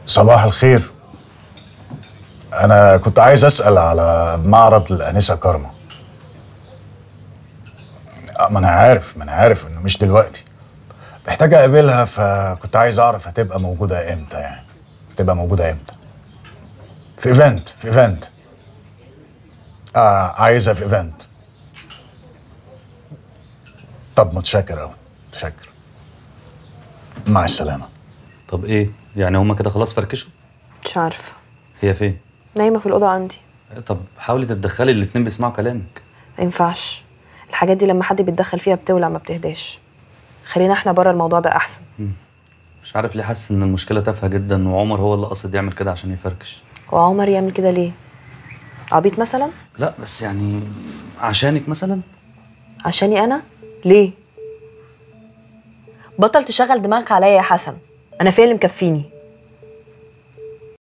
صباح الخير انا كنت عايز اسال على معرض الانسه كارما آه، ما انا عارف ما انا عارف انه مش دلوقتي محتاج اقابلها فكنت عايز اعرف هتبقى موجوده امتى يعني هتبقى موجوده امتى في ايفنت في ايفنت اه عايزها في ايفنت طب متشكر قوي متشكر مع السلامه طب ايه يعني هما كده خلاص فركشوا مش عارفه هي فين نايمه في الاوضه عندي طب حاولي تتدخلي الاتنين بيسمعوا كلامك ما ينفعش الحاجات دي لما حد بيتدخل فيها بتولع ما بتهداش خلينا احنا بره الموضوع ده احسن مش عارف ليه حاسس ان المشكله تافهه جدا وعمر هو اللي قصد يعمل كده عشان يفركش هو عمر يعمل كده ليه عبيط مثلا لا بس يعني عشانك مثلا عشاني انا ليه بطل تشغل دماغك عليا يا حسن انا فيا اللي مكفيني